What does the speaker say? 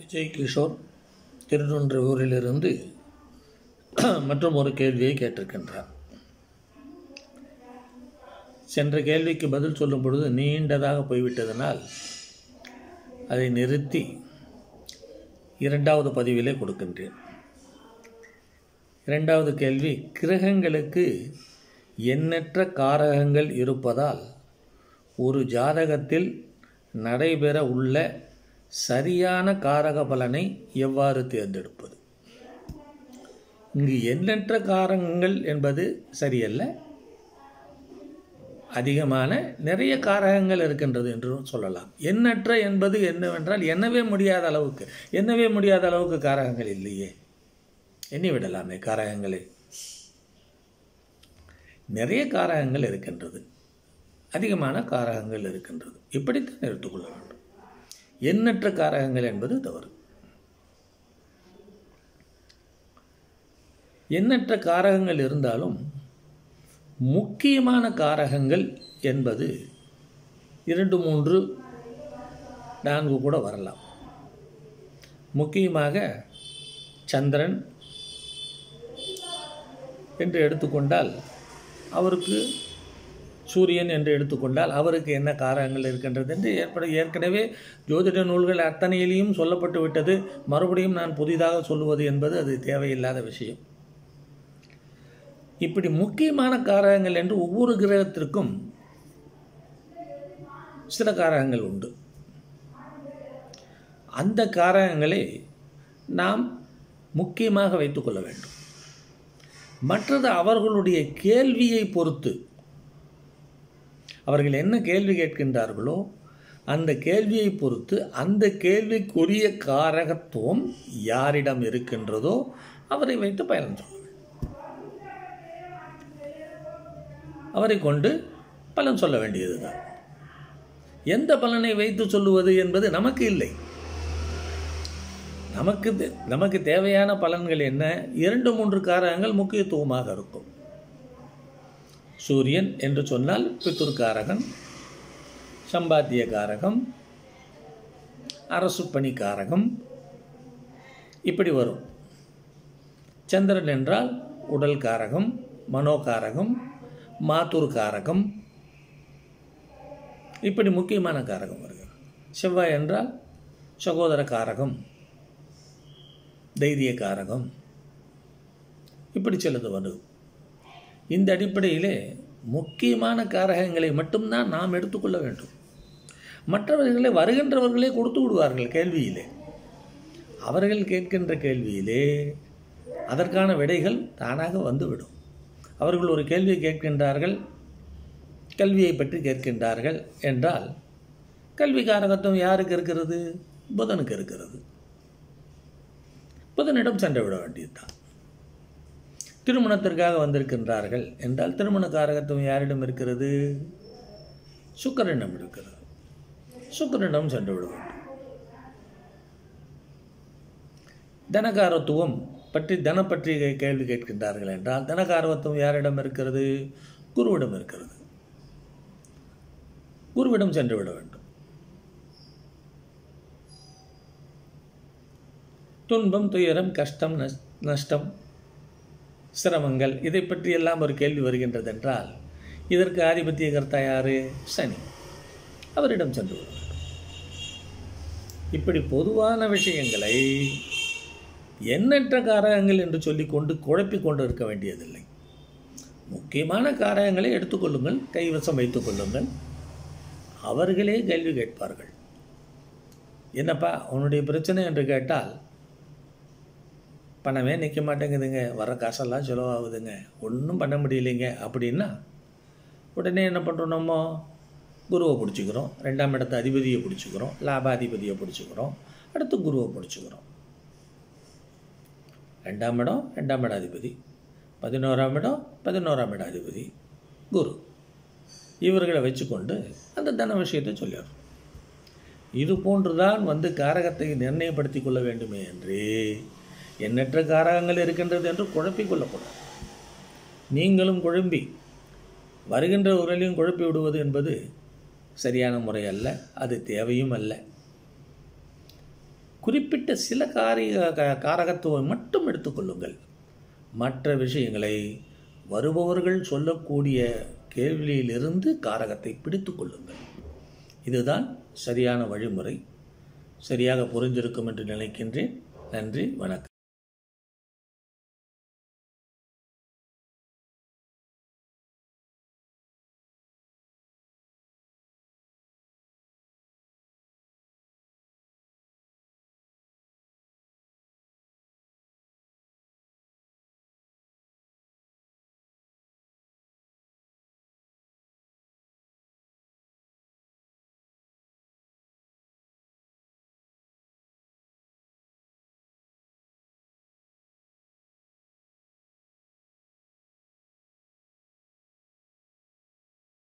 விஜய் கிஷோர் திருநொன்ற ஊரிலிருந்து மற்றும் ஒரு கேள்வியை கேட்டிருக்கின்றார் சென்ற கேள்விக்கு பதில் சொல்லும் பொழுது நீண்டதாக போய்விட்டதனால் அதை நிறுத்தி இரண்டாவது பதிவிலே கொடுக்கின்றேன் இரண்டாவது கேள்வி கிரகங்களுக்கு எண்ணற்ற காரகங்கள் இருப்பதால் ஒரு ஜாதகத்தில் நடைபெற உள்ள சரியான காரக பலனை எவ்வாறு தேர்ந்தெடுப்பது இங்கு எண்ணற்ற காரகங்கள் என்பது சரியல்ல அதிகமான நிறைய காரகங்கள் இருக்கின்றது என்று சொல்லலாம் எண்ணற்ற என்பது என்னவென்றால் எண்ணவே முடியாத அளவுக்கு எண்ணவே முடியாத அளவுக்கு காரகங்கள் இல்லையே எண்ணி விடலாமே காரகங்களே நிறைய காரகங்கள் இருக்கின்றது அதிகமான காரகங்கள் இருக்கின்றது இப்படித்தான் எடுத்துக்கொள்ள வேண்டும் எண்ணற்ற காரகங்கள் என்பது தவறு எண்ணற்ற காரகங்கள் இருந்தாலும் முக்கியமான காரகங்கள் என்பது இரண்டு மூன்று நான்கு கூட வரலாம் முக்கியமாக சந்திரன் என்று எடுத்துக்கொண்டால் அவருக்கு சூரியன் என்று எடுத்துக்கொண்டால் அவருக்கு என்ன காரகங்கள் இருக்கின்றது என்று ஏற்பட ஏற்கனவே ஜோதிட நூல்கள் அத்தனையிலையும் சொல்லப்பட்டு விட்டது மறுபடியும் நான் புதிதாக சொல்லுவது என்பது அது தேவையில்லாத விஷயம் இப்படி முக்கியமான காரகங்கள் என்று ஒவ்வொரு கிரகத்திற்கும் சில காரகங்கள் உண்டு அந்த காரகங்களை நாம் முக்கியமாக வைத்துக்கொள்ள வேண்டும் மற்றது அவர்களுடைய கேள்வியை பொறுத்து அவர்கள் என்ன கேள்வி கேட்கின்றார்களோ அந்த கேள்வியை பொறுத்து அந்த கேள்விக்குரிய காரகத்துவம் யாரிடம் இருக்கின்றதோ அவரை வைத்து பயணம் சொல்ல வேண்டும் அவரை கொண்டு பலன் சொல்ல வேண்டியதுதான் எந்த பலனை வைத்து சொல்லுவது என்பது நமக்கு இல்லை நமக்கு நமக்கு தேவையான பலன்கள் என்ன இரண்டு மூன்று காரகங்கள் முக்கியத்துவமாக இருக்கும் சூரியன் என்று சொன்னால் பித்துர்காரகன் சம்பாத்திய காரகம் அரசு பணி காரகம் இப்படி வரும் சந்திரன் என்றால் உடல் காரகம் மனோகாரகம் மாத்தூர் காரகம் இப்படி முக்கியமான காரகம் வருகிறது செவ்வாய் என்றால் சகோதர காரகம் தைரிய காரகம் இப்படி சிலது வரும் இந்த அடிப்படையிலே முக்கியமான காரகங்களை மட்டும்தான் நாம் எடுத்துக்கொள்ள வேண்டும் மற்றவர்களை வருகின்றவர்களே கொடுத்து விடுவார்கள் கேள்வியிலே அவர்கள் கேட்கின்ற கேள்வியிலே அதற்கான விடைகள் தானாக வந்துவிடும் அவர்கள் ஒரு கேள்வி கேட்கின்றார்கள் கல்வியை பற்றி கேட்கின்றார்கள் என்றால் கல்வி காரகத்துவம் யாருக்கு இருக்கிறது புதனுக்கு இருக்கிறது புதனிடம் சென்று விட வேண்டியதுதான் திருமணத்திற்காக வந்திருக்கின்றார்கள் என்றால் திருமண காரகத்துவம் யாரிடம் இருக்கிறது சுக்கரனிடம் இருக்கிறது சுக்கரனிடம் சென்று விட வேண்டும் தனகாரத்துவம் பற்றி தன பற்றி கேள்வி கேட்கின்றார்கள் என்றால் தனகாரத்துவம் யாரிடம் இருக்கிறது குருவிடம் இருக்கிறது குருவிடம் சென்று விட வேண்டும் துன்பம் துயரம் கஷ்டம் நஷ்டம் சிரமங்கள் இதை பற்றி எல்லாம் ஒரு கேள்வி வருகின்றது என்றால் இதற்கு ஆதிபத்திய கர்த்தா யாரு சனி அவரிடம் சென்று விட வேண்டும் இப்படி பொதுவான விஷயங்களை எண்ணற்ற காரகங்கள் என்று சொல்லிக்கொண்டு குழப்பிக் கொண்டு இருக்க வேண்டியதில்லை முக்கியமான காரகங்களை எடுத்துக்கொள்ளுங்கள் கைவசம் வைத்துக் கொள்ளுங்கள் அவர்களே கேள்வி கேட்பார்கள் என்னப்பா உன்னுடைய பிரச்சனை என்று கேட்டால் பணமே நிற்க மாட்டேங்குதுங்க வர காசெல்லாம் செலவாகுதுங்க ஒன்றும் பண்ண முடியலைங்க அப்படின்னா உடனே என்ன பண்ணுறோம் நம்ம குருவை பிடிச்சிக்கிறோம் ரெண்டாம் இடத்த அதிபதியை பிடிச்சிக்கிறோம் லாபாதிபதியை பிடிச்சிக்கிறோம் அடுத்து குருவை பிடிச்சிக்கிறோம் ரெண்டாம் இடம் ரெண்டாம் இட அதிபதி பதினோராம் இடம் பதினோராம் இட அதிபதி குரு இவர்களை வச்சுக்கொண்டு அந்த தன விஷயத்தை சொல்லிடுறோம் இது போன்றுதான் வந்து காரகத்தை நிர்ணயப்படுத்தி கொள்ள வேண்டுமே என்று எண்ணற்ற காரகங்கள் இருக்கின்றது என்று குழப்பிக் கொள்ளக்கூடாது நீங்களும் குழம்பி வருகின்ற உரலையும் குழப்பி விடுவது என்பது சரியான முறை அல்ல அது தேவையும் அல்ல குறிப்பிட்ட சில காரிய க- காரகத்துவம் மட்டும் எடுத்துக்கொள்ளுங்கள் மற்ற விஷயங்களை வருபவர்கள் சொல்லக்கூடிய கேள்வியிலிருந்து காரகத்தை பிடித்து கொள்ளுங்கள் இதுதான் சரியான வழிமுறை சரியாக புரிஞ்சிருக்கும் என்று நினைக்கின்றேன் நன்றி வணக்கம்